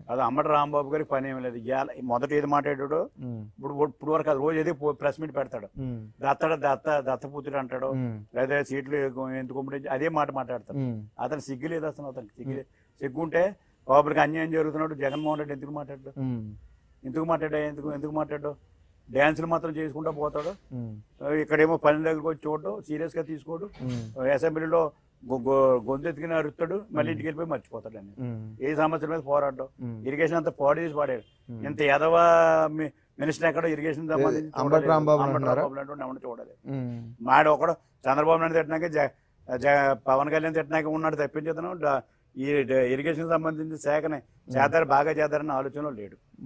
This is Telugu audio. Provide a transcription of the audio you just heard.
అది అమ్మటి రాంబాబు గారికి పని ఏమి లేదు ఇవాళ మొదట ఏది మాట్లాడాడు ఉమ్, ఇప్పుడు ఇప్పుడు వరకు అది రోజు ఏది ప్రెస్ మీట్ పెడతాడు ఉమ్, దత్తడ దత్త దత్తపుత్రుడు అంటాడు ఉమ్, లేదా సీట్లు ఎందుకు పంపించి అదే మాట మాట్లాడతాడు ఉమ్, అతను సిగ్గు లేదు అసలు అతనికి సిగ్గు సిగ్గుంటే పబ్లిక్ అన్యాయం జరుగుతున్నాడు జగన్మోహన్ రెడ్డి ఎందుకు మాట్లాడు ఉమ్, ఎందుకు మాట్లాడా ఎందుకు ఎందుకు మాట్లాడు డ్యాన్సులు మాత్రం చేసుకుంటూ పోతాడు ఉమ్, ఇక్కడేమో పని దగ్గరకు వచ్చి చూడడం సీరియస్ గా తీసుకోడు ఉమ్, అసెంబ్లీలో గొ- గొ- గొంతు ఎత్తుకుని అరుస్తాడు మళ్ళీ ఇంటికి వెళ్ళిపోయి మర్చిపోతాడు అని ఉమ్, ఏ సమస్యల మీద పోరాడడం ఉమ్. ఇరిగేషన్ అంతా పాడు చేసి పాడాడు ఉమ్. ఇంత ఎదవ మీ- మినిస్టర్ ఎక్కడ ఇరిగేషన్ సంబంధించి అంబటి చూడలేదు. రాంబాబు అంబటి అంటున్నారా? రాంబాబు లాంటి వాడిని చూడలేదు ఉమ్, మాడు ఒకడు చంద్రబాబు నాయుడు తిట్టినాక జ జ- పవన్ కళ్యాణ్ తిట్టినాక ఉన్నాడు తప్పించేతను ఈ ఇరిగేషన్ సంబంధించిన శాఖని చేద్దారు బాగా చేద్దారని ఆలోచనలో లేడు